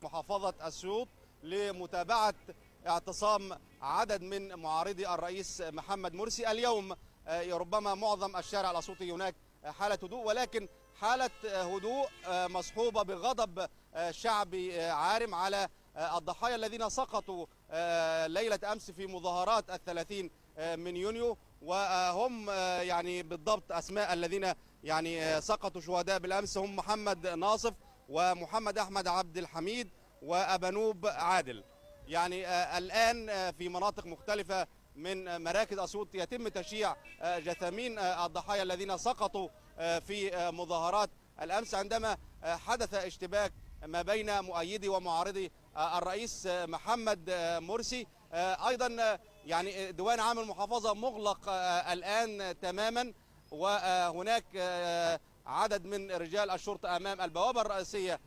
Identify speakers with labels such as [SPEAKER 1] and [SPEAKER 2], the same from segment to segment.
[SPEAKER 1] محافظة أسيوط لمتابعة اعتصام عدد من معارضي الرئيس محمد مرسي اليوم آه، ربما معظم الشارع الأسيوطي هناك حالة هدوء ولكن حالة هدوء آه، مصحوبة بغضب آه، شعبي آه، عارم على آه، الضحايا الذين سقطوا آه، ليلة أمس في مظاهرات الثلاثين آه، من يونيو وهم آه، يعني بالضبط أسماء الذين يعني آه، سقطوا شهداء بالأمس هم محمد ناصف ومحمد أحمد عبد الحميد وأبنوب عادل يعني آه، الآن آه، في مناطق مختلفة من آه، مراكز أسيوط يتم تشييع آه، جثامين آه، الضحايا الذين سقطوا آه، في آه، مظاهرات الأمس عندما آه، حدث اشتباك ما بين مؤيدي ومعارضي آه، الرئيس آه، محمد آه، مرسي آه، أيضا آه، يعني ديوان عام المحافظة مغلق آه، الآن تماما وهناك آه، عدد من رجال الشرطة أمام البوابة الرئيسية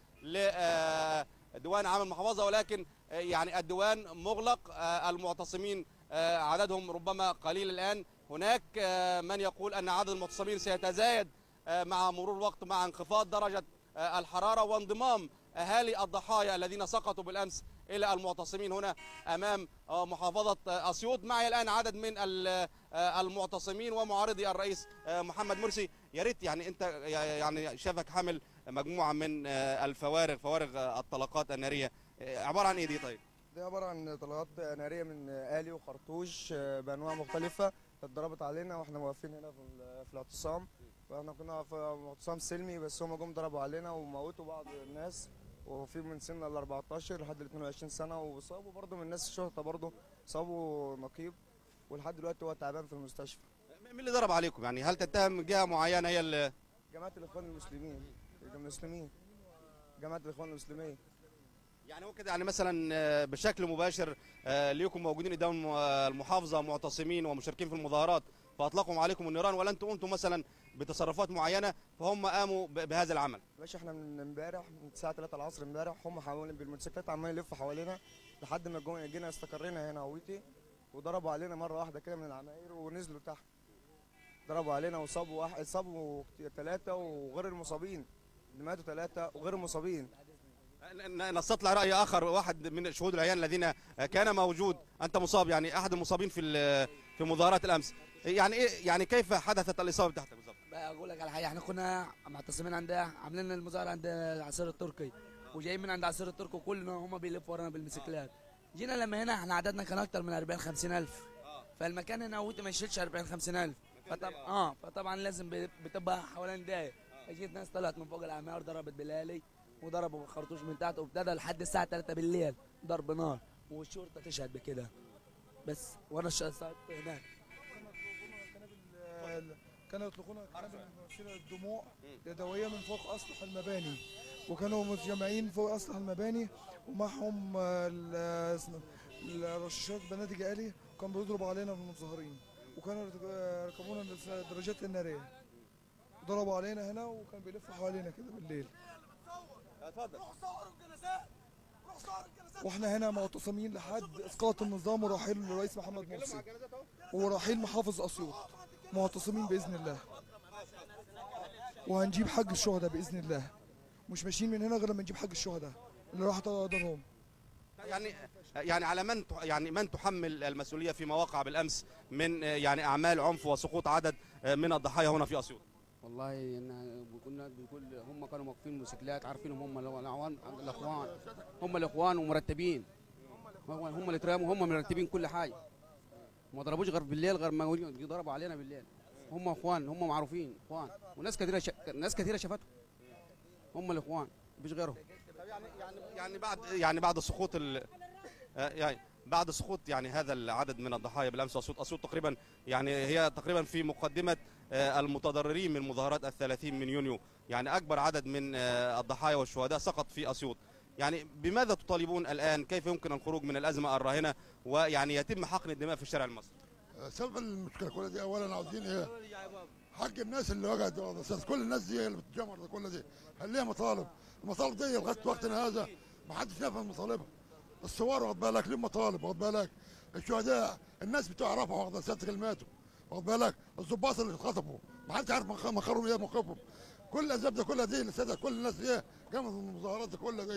[SPEAKER 1] لديوان عام المحافظة ولكن آه، يعني الديوان مغلق آه، المعتصمين آه، عددهم ربما قليل الآن هناك آه، من يقول أن عدد المعتصمين سيتزايد آه، مع مرور الوقت مع انخفاض درجة آه، الحرارة وانضمام أهالي الضحايا الذين سقطوا بالأمس إلى المعتصمين هنا أمام آه، محافظة آه، أسيوط معي الآن عدد من ال- آه، المعتصمين ومعارضي الرئيس آه، محمد مرسي يا ريت يعني أنت يعني شافك حامل مجموعة من آه، الفوارغ فوارغ آه، الطلقات النارية آه، عبارة عن إيه دي طيب؟
[SPEAKER 2] دي عبارة عن طلقات نارية من آلي وخرطوش آه، بأنواع مختلفة اتضربت علينا واحنا واقفين هنا في ال- في الاعتصام فاحنا كنا في اعتصام سلمي بس هم جم ضربوا علينا وموتوا بعض الناس وفي من سن ال 14 لحد ال 22 سنة وصابوا برضه من الناس الشرطة برضه صابوا نقيب ولحد دلوقتي هو تعبان في المستشفى
[SPEAKER 1] مين اللي ضرب عليكم يعني هل تتهم جهة معينة هي اللي
[SPEAKER 2] جماعة الإخوان المسلمين المسلمين جماعة الإخوان المسلمين
[SPEAKER 1] يعني هو كده يعني مثلا آه، بشكل مباشر آه، ليكم موجودين قدام آه، المحافظه معتصمين ومشاركين في المظاهرات فاطلقوا عليكم النيران ولا انتم قمتم مثلا بتصرفات معينه فهم قاموا ب- بهذا العمل
[SPEAKER 2] باشا احنا من امبارح من الساعة 3 العصر امبارح هم حوالين بالموتوسيكلات عمالين يلفوا حوالينا لحد ما جو- جينا استقرينا هنا هويتي وضربوا علينا مرة واحدة كده من العماير ونزلوا تحت ضربوا علينا وصابوا واحد صابوا ثلاثة وغير المصابين اللي ماتوا ثلاثة وغير المصابين
[SPEAKER 1] ن- نستطلع راي اخر واحد من شهود العيان الذين آه، كان موجود انت مصاب يعني احد المصابين في ال- في مظاهرات الامس يعني ايه يعني كيف حدثت الاصابه بتاعتك بالظبط
[SPEAKER 3] بقى اقول لك على حاجه احنا كنا معتصمين عند عاملين المظاهره عند العصير التركي وجايين من عند العصير التركي وكلنا هم بيلفوا ورانا بالموتوسيكلات جينا لما هنا احنا عددنا كان اكتر من 40 50 الف فالمكان هنا هو ما يشيلش 40 50 الف فطبعا اه فطبعا لازم ب- بتبقى حوالين دقايق جيت ناس طلعت من فوق العماير ضربت بلالي وضربوا خرطوش من تحت وابتدى لحد الساعه 3 بالليل ضرب نار والشرطه تشهد بكده بس وانا صعدت هناك
[SPEAKER 4] ال- كانوا يطلقون قنابل مثيرة الدموع يدوية من فوق أسطح المباني وكانوا متجمعين فوق أسطح المباني ومعهم آه، ال- اسم- الرشاشات بنادق آلي وكانوا بيضربوا علينا المتظاهرين وكانوا يرتك- آه، يركبون الدراجات النارية ضربوا علينا هنا وكانوا بيلفوا حوالينا كده بالليل
[SPEAKER 1] اتفضل
[SPEAKER 4] واحنا هنا معتصمين لحد اسقاط النظام ورحيل الرئيس محمد مرسي ورحيل محافظ اسيوط معتصمين باذن الله وهنجيب حق الشهداء باذن الله مش ماشيين من هنا غير لما نجيب حق الشهداء اللي راح تقدرهم
[SPEAKER 1] يعني يعني على من تح- يعني من تحمل المسؤوليه فيما وقع بالامس من آه، يعني اعمال عنف وسقوط عدد آه، من الضحايا هنا في اسيوط
[SPEAKER 5] والله إن كنا بنقول هم كانوا موقفين موتوسيكلات عارفينهم هم الأخوان- الاخوان الاخوان هم الاخوان ومرتبين هم هم اللي تراموا هم مرتبين كل حاجه ما ضربوش غير بالليل غير ما ضربوا علينا بالليل هم اخوان هم معروفين اخوان وناس كثيره ش... ناس كثيره شافتهم هم الاخوان مفيش غيرهم
[SPEAKER 1] يعني يعني يعني بعد يعني بعد سقوط ال آه، يعني بعد سقوط يعني هذا العدد من الضحايا بالامس اسيوط اسيوط تقريبا يعني هي تقريبا في مقدمه آه، المتضررين من مظاهرات الثلاثين من يونيو يعني اكبر عدد من آه، الضحايا والشهداء سقط في اسيوط يعني بماذا تطالبون الان كيف يمكن الخروج من الازمه الراهنه ويعني يتم حقن الدماء في الشارع المصري
[SPEAKER 6] سبب المشكله كلها دي اولا عاوزين ايه حق الناس اللي وقعت على اساس كل الناس دي اللي بتتجمع ده كل دي خليها مطالب المطالب دي لغايه وقتنا هذا ما حدش يفهم مطالبها الثوار واخد بالك ليه مطالب واخد بالك الشهداء الناس بتوع رفح واخد اساس اللي ماتوا واخد بالك الضباط اللي اتخطفوا ما حدش عارف مخ- مخرهم ايه موقفهم كل الاسباب دي كلها دي اللي سادة كل الناس دي قامت من المظاهرات دي كلها دي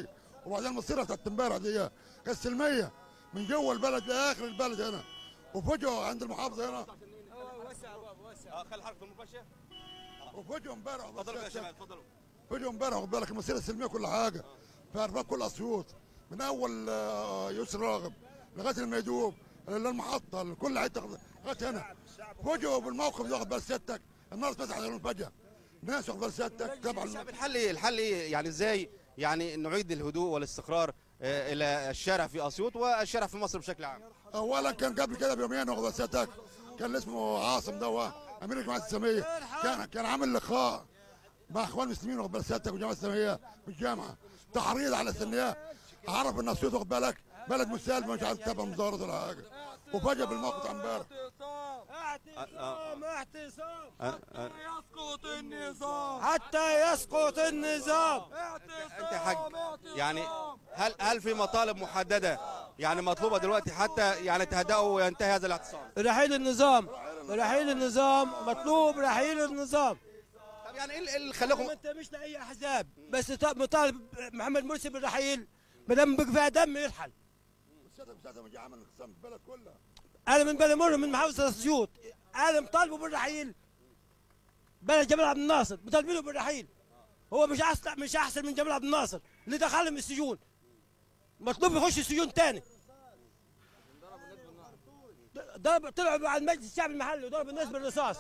[SPEAKER 6] وبعدين المصيره بتاعت امبارح دي كانت سلميه من جوه البلد لاخر البلد هنا وفجأة عند المحافظه هنا
[SPEAKER 1] اه خلي حركه المباشر
[SPEAKER 6] وفجأة امبارح
[SPEAKER 1] اتفضلوا يا شباب اتفضلوا
[SPEAKER 6] فجأة امبارح خد بالك المسيره السلميه كل حاجه في ارباك كل اسيوط من اول آه، يسر راغب لغايه الميدوب للمحطه كل حته لغايه هنا فجأة بالموقف ده واخد بال سيادتك النار اتفتحت عليهم فجأة ناس واخد بال سيادتك تبع
[SPEAKER 1] طب الحل ايه الحل ايه يعني ازاي يعني نعيد الهدوء والاستقرار آه، الى الشارع في اسيوط والشارع في مصر بشكل عام
[SPEAKER 6] اولا كان قبل كده بيومين واخد بال سيادتك كان اللي اسمه عاصم ده امير الجماعه الاسلاميه كان كان عامل لقاء مع اخوان المسلمين واخد بال سيادتك والجماعه الاسلاميه في الجامعه تحريض على السنيه عرف ان اسيوط واخد بالك بلد مسالم مش عايز تتابع مظاهرات ولا حاجه وفجاه بالموقف بتاع امبارح
[SPEAKER 7] اعتصام اعتصام
[SPEAKER 1] آه، آه.
[SPEAKER 7] يسقط النظام حتى يسقط النظام
[SPEAKER 1] انت يا حاج يعني هل هل في مطالب محدده يعني مطلوبه دلوقتي حتى يعني تهدأوا وينتهي هذا الاعتصام
[SPEAKER 7] رحيل النظام رحيل النظام مطلوب رحيل النظام
[SPEAKER 1] طب يعني ايه اللي خلاكم
[SPEAKER 7] ما انت مش لاي احزاب بس ط- مطالب محمد مرسي بالرحيل ما دام بقى فيها دم يرحل
[SPEAKER 6] سيادتك ساعتها ما جه عمل انقسام في البلد كلها
[SPEAKER 7] انا من بلمر من محافظه اسيوط انا مطالبه بالرحيل بلد جمال عبد الناصر مطالبينه بالرحيل هو مش احسن مش احسن من جمال عبد الناصر اللي دخلهم السجون مطلوب يخش السجون تاني ضرب طلعوا على المجلس الشعبي المحلي وضرب الناس بالرصاص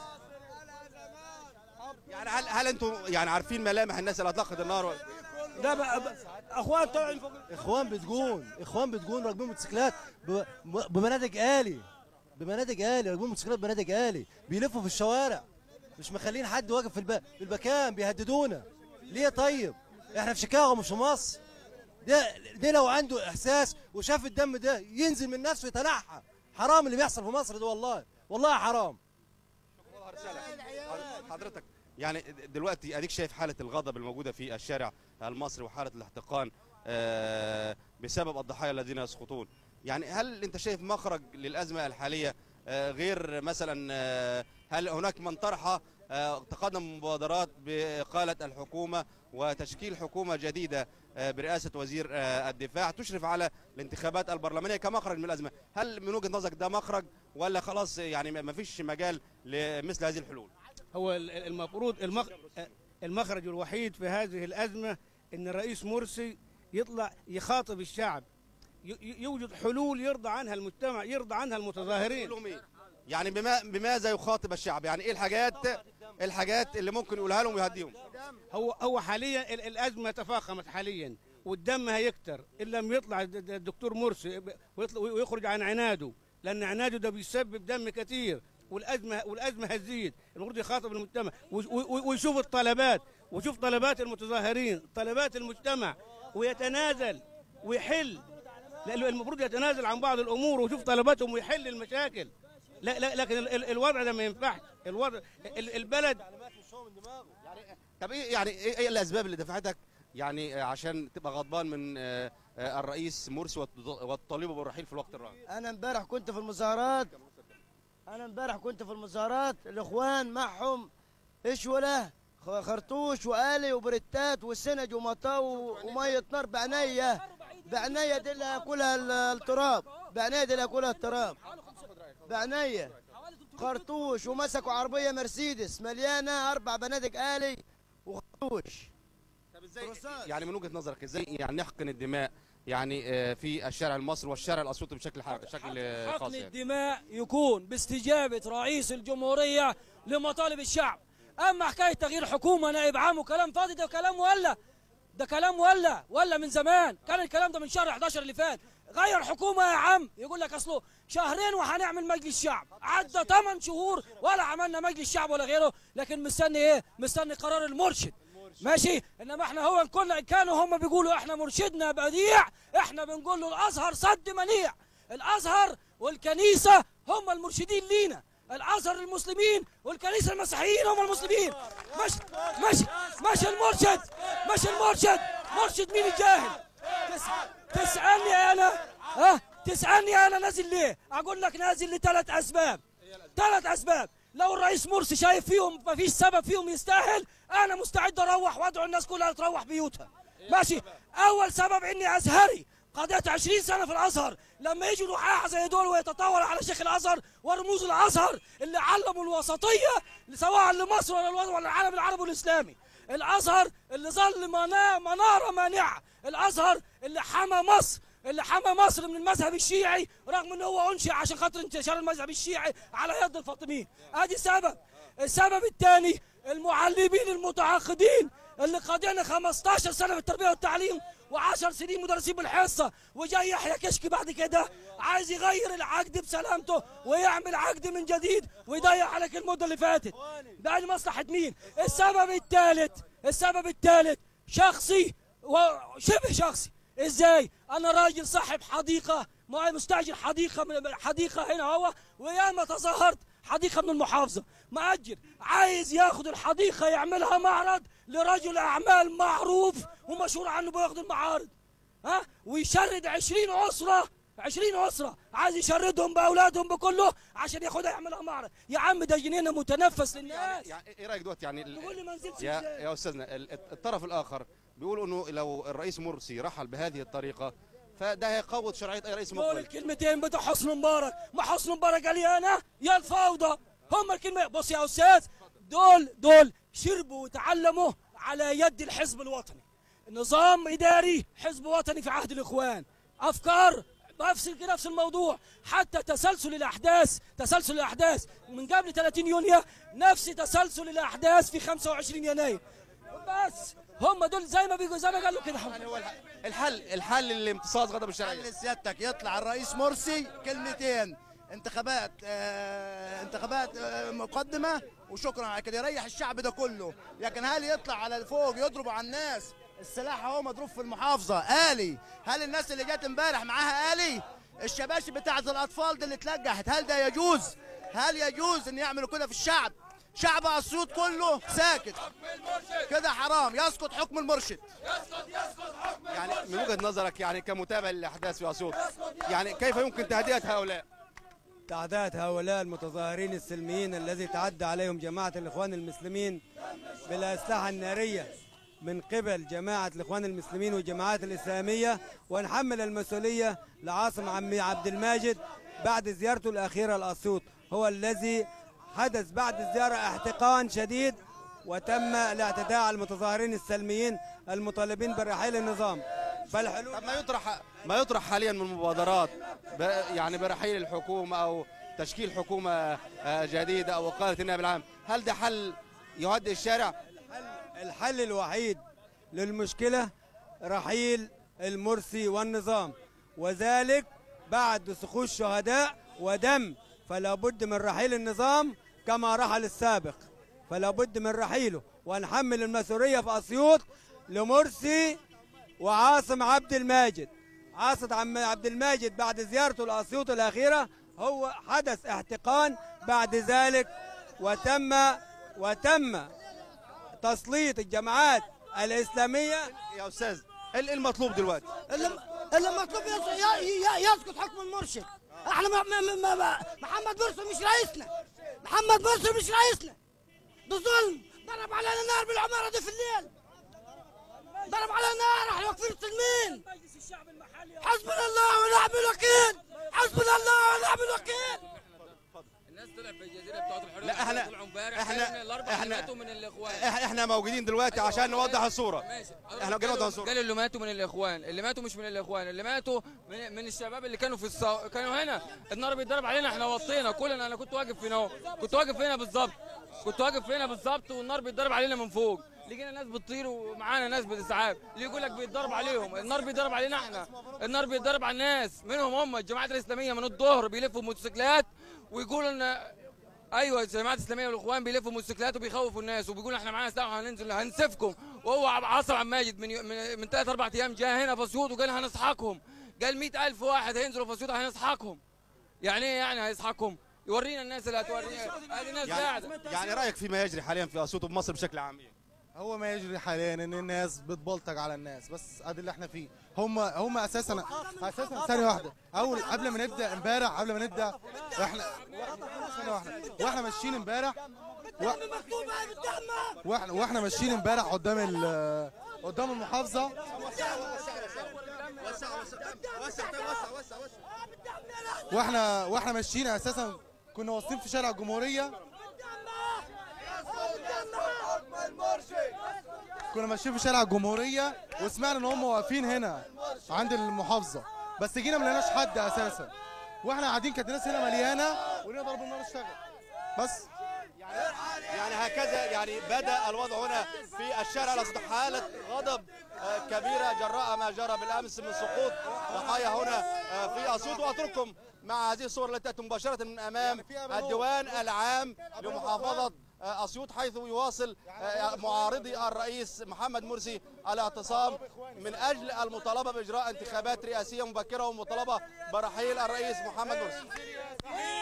[SPEAKER 1] يعني هل هل انتم يعني عارفين ملامح الناس اللي اطلقت النار ولا-
[SPEAKER 7] ده بقى بقى اخوان طلعوا فوق
[SPEAKER 8] اخوان بتجون اخوان بتجون راكبين موتوسيكلات ب- ب- بمنادق آلي بمنادق آلي راكبين موتوسيكلات بمنادق آلي بيلفوا في الشوارع مش مخلين حد واقف في, الب... في المكان بيهددونا ليه طيب احنا في شيكاغو مش في مصر ده ده لو عنده احساس وشاف الدم ده ينزل من نفسه يتنحى حرام اللي بيحصل في مصر ده والله والله حرام
[SPEAKER 1] حضرتك يعني دلوقتي اديك شايف حاله الغضب الموجوده في الشارع المصري وحاله الاحتقان آه، بسبب الضحايا الذين يسقطون يعني هل انت شايف مخرج للازمه الحاليه آه، غير مثلا آه، هل هناك من طرح آه، تقدم مبادرات باقاله الحكومه وتشكيل حكومه جديده آه، برئاسه وزير آه، الدفاع تشرف على الانتخابات البرلمانيه كمخرج من الازمه هل من وجهه نظرك ده مخرج ولا خلاص يعني ما فيش مجال لمثل هذه الحلول
[SPEAKER 9] هو ال- ال- المفروض المخ... المخرج الوحيد في هذه الأزمة أن الرئيس مرسي يطلع يخاطب الشعب ي- ي- يوجد حلول يرضى عنها المجتمع يرضى عنها المتظاهرين
[SPEAKER 1] لهم إيه؟ يعني بما بماذا يخاطب الشعب يعني ايه الحاجات الحاجات اللي ممكن يقولها لهم ويهديهم
[SPEAKER 9] هو هو حاليا ال- الأزمة تفاقمت حاليا والدم هيكتر إن لم يطلع الد- الد- الدكتور مرسي ب- ويطلع ويخرج عن عناده لأن عناده ده بيسبب دم كثير والأزمة والأزمة هتزيد المفروض يخاطب المجتمع و- و- ويشوف الطلبات ويشوف طلبات المتظاهرين طلبات المجتمع ويتنازل ويحل لأنه المفروض يتنازل عن بعض الأمور ويشوف طلباتهم ويحل المشاكل لا لا لكن ال- ال- الوضع ده ما ينفعش الوضع ال- البلد
[SPEAKER 1] طب ايه يعني ايه إيه الاسباب اللي دفعتك يعني آه، عشان تبقى غضبان من آه، آه، الرئيس مرسي وت- وتطالبه بالرحيل في الوقت الراهن
[SPEAKER 10] انا امبارح كنت في المظاهرات انا امبارح كنت في المظاهرات الاخوان معهم اشوله خ- خرطوش والي وبريتات وسنج ومطاو وميه نار بعنايه بعنايه دي اللي هياكلها ال- التراب بعنايه دي اللي هياكلها التراب بعنايه خرطوش ومسكوا عربيه مرسيدس مليانه اربع بنادق الي وخرطوش
[SPEAKER 1] طب ازاي يعني من وجهه نظرك ازاي يعني نحقن الدماء يعني آه، في الشارع المصري والشارع الاسيوطي بشكل ح- بشكل آه، خاص
[SPEAKER 11] حقن
[SPEAKER 1] يعني
[SPEAKER 11] الدماء يكون باستجابة رئيس الجمهورية لمطالب الشعب أما حكاية تغيير حكومة نائب عام وكلام فاضي ده كلام ولا ده كلام ولا ولا من زمان كان الكلام ده من شهر 11 اللي فات غير حكومة يا عم يقول لك أصله شهرين وهنعمل مجلس شعب عدى 8 شهور ولا عملنا مجلس شعب ولا غيره لكن مستني إيه مستني قرار المرشد ماشي انما احنا هو كل كانوا هم بيقولوا احنا مرشدنا بديع احنا بنقول له الازهر صد منيع الازهر والكنيسه هم المرشدين لينا الازهر المسلمين والكنيسه المسيحيين هم المسلمين مش مش مش المرشد مش المرشد مرشد مين الجاهل تس تسالني انا ها تسالني انا نازل ليه اقول لك نازل لثلاث اسباب ثلاث اسباب لو الرئيس مرسي شايف فيهم ما فيش سبب فيهم يستاهل انا مستعد اروح وادعو الناس كلها تروح بيوتها ماشي اول سبب اني ازهري قضيت 20 سنه في الازهر لما يجوا نحاح زي دول ويتطاول على شيخ الازهر ورموز الازهر اللي علموا الوسطيه سواء لمصر ولا الوطن ولا العالم العربي والاسلامي الازهر اللي ظل منا- مناره مانعه الازهر اللي حمى مصر اللي حمى مصر من المذهب الشيعي رغم ان هو انشئ عشان خاطر انتشار المذهب الشيعي على يد الفاطميين ادي سبب السبب الثاني المعلمين المتعاقدين اللي قضينا 15 سنه في التربيه والتعليم و10 سنين مدرسين بالحصه وجاي يحيى كشك بعد كده عايز يغير العقد بسلامته ويعمل عقد من جديد ويضيع عليك المده اللي فاتت ده لمصلحه مين السبب الثالث السبب الثالث شخصي وشبه شخصي ازاي انا راجل صاحب حديقه معي مستاجر حديقه من حديقه هنا هو وياما تظاهرت حديقه من المحافظه مأجر عايز ياخد الحديقه يعملها معرض لرجل اعمال معروف ومشهور عنه بياخد المعارض ها ويشرد 20 اسره 20 اسره عايز يشردهم باولادهم بكله عشان ياخدها يعملها معرض يا عم ده جنينه متنفس للناس
[SPEAKER 1] يعني ايه رايك دلوقتي يعني ال-
[SPEAKER 11] تقول لي ما نزلتش
[SPEAKER 1] يا
[SPEAKER 11] إزاي؟
[SPEAKER 1] يا استاذنا ال- الطرف الاخر بيقول انه لو الرئيس مرسي رحل بهذه الطريقه فده هيقوض شرعيه اي رئيس
[SPEAKER 11] دول
[SPEAKER 1] مقبل
[SPEAKER 11] الكلمتين بتوع حسن مبارك ما حسن مبارك قال لي انا يا الفوضى هم الكلمه بص يا استاذ دول دول شربوا وتعلموا على يد الحزب الوطني نظام اداري حزب وطني في عهد الاخوان افكار نفس نفس الموضوع حتى تسلسل الاحداث تسلسل الاحداث من قبل 30 يونيو نفس تسلسل الاحداث في 25 يناير بس هم دول زي ما بيقولوا زي ما قالوا كده
[SPEAKER 1] الحل الحل لامتصاص غضب الشرعيه
[SPEAKER 12] حل سيادتك يطلع الرئيس مرسي كلمتين انتخابات آه انتخابات آه مقدمه وشكرا على كده يريح الشعب ده كله لكن هل يطلع على الفوق يضربوا على الناس السلاح اهو مضروب في المحافظه آلي هل الناس اللي جت امبارح معاها آلي الشباشب بتاعت الاطفال دي اللي اتلجحت هل ده يجوز هل يجوز ان يعملوا كده في الشعب شعب اسيوط كله ساكت كده حرام يسقط حكم المرشد
[SPEAKER 1] يعني من وجهه نظرك يعني كمتابع للاحداث في اسيوط يعني كيف يمكن تهدئه هؤلاء؟
[SPEAKER 13] تعداد هؤلاء المتظاهرين السلميين الذي تعدى عليهم جماعة الإخوان المسلمين بالأسلحة النارية من قبل جماعة الإخوان المسلمين والجماعات الإسلامية ونحمل المسؤولية لعاصم عمي عبد الماجد بعد زيارته الأخيرة لأسيوط هو الذي حدث بعد الزيارة احتقان شديد وتم الاعتداء على المتظاهرين السلميين المطالبين برحيل النظام فالحلول
[SPEAKER 1] طب ما يطرح ما يطرح حاليا من مبادرات ب- يعني برحيل الحكومه او تشكيل حكومه آه، جديده او اقاله النائب العام هل ده حل يهدئ الشارع
[SPEAKER 13] الحل الوحيد للمشكلة رحيل المرسي والنظام وذلك بعد سخوط شهداء ودم فلا بد من رحيل النظام كما رحل السابق فلا بد من رحيله ونحمل المسؤولية في أسيوط لمرسي وعاصم عبد الماجد عاصم عم- عبد الماجد بعد زيارته لأسيوط الأخيرة هو حدث احتقان بعد ذلك وتم وتم تسليط الجماعات الإسلامية
[SPEAKER 1] يا أستاذ ايه المطلوب دلوقتي؟
[SPEAKER 14] اللي اللي مطلوب يس- ي- ي- يسقط حكم المرشد احنا ما ما ما ما محمد مرسي مش رئيسنا محمد مرسي مش رئيسنا ده ظلم ضرب علينا نار بالعماره دي في الليل ضرب علينا نار احنا واقفين سلمين حسبنا الله ونعم الوكيل حسبنا الله ونعم الوكيل
[SPEAKER 15] الناس طلع في الجزيره بتاعت الحريه
[SPEAKER 1] لا احنا
[SPEAKER 15] طلعوا امبارح
[SPEAKER 1] احنا
[SPEAKER 15] قالوا إن الاربع اللي
[SPEAKER 1] احنا
[SPEAKER 15] ماتوا من الاخوان
[SPEAKER 1] احنا احنا موجودين دلوقتي عشان نوضح الصوره
[SPEAKER 15] ماشي
[SPEAKER 1] احنا جايين نوضح الصوره
[SPEAKER 15] قالوا اللي ماتوا من الاخوان اللي ماتوا مش من الاخوان اللي ماتوا من, من الشباب اللي كانوا في الصو... كانوا هنا النار بيتضرب علينا احنا وطينا كلنا انا كنت واقف هنا اهو كنت واقف هنا بالظبط كنت واقف هنا بالظبط والنار بيتضرب علينا من فوق لقينا ناس بتطير ومعانا ناس بتسعاف اللي يقول لك بيتضرب عليهم النار بيتضرب علينا احنا النار بيتضرب على الناس منهم هم الجماعات الاسلاميه من الظهر بيلفوا موتوسيكلات ويقولوا ان ايوه الجماعات الاسلاميه والاخوان بيلفوا موتوسيكلات وبيخوفوا الناس وبيقولوا احنا معانا سلاح وهننزل هنسفكم وهو عب- عاصم عبد الماجد من يو- من, من ثلاث اربع ايام جاء هنا في اسيوط وقال هنسحقهم قال 100000 واحد هينزلوا في اسيوط هنسحقهم يعني ايه يعني هيسحقهم يورينا الناس اللي هتورينا هذه ناس قاعده
[SPEAKER 1] يعني, يعني رايك فيما يجري حاليا في اسيوط وبمصر بشكل عام إيه؟
[SPEAKER 16] هو ما يجري حاليا ان الناس بتبلطج على الناس بس ادي اللي احنا فيه هم هم اساسا اساسا ثانيه واحده اول قبل ما نبدا امبارح قبل ما نبدا احنا ثانيه واحده واحنا ماشيين امبارح و- واحنا واحنا ماشيين امبارح قدام ال قدام المحافظه واحنا واحنا ماشيين اساسا كنا واصلين في شارع الجمهوريه كنا ماشيين في شارع الجمهوريه وسمعنا ان هم واقفين هنا عند المحافظه بس جينا ما لقيناش حد اساسا واحنا قاعدين كانت الناس هنا مليانه ولقينا ضرب النار اشتغل بس
[SPEAKER 1] يعني هكذا يعني بدا الوضع هنا في الشارع الاسود حاله غضب آه، كبيره جراء ما جرى بالامس من سقوط ضحايا هنا آه، في اسيوط واترككم مع هذه الصور التي تاتي مباشره من امام الديوان العام لمحافظه آه، اسيوط حيث يواصل آه، معارضي الرئيس محمد مرسي الاعتصام من اجل المطالبه باجراء انتخابات رئاسيه مبكره ومطالبه برحيل الرئيس محمد مرسي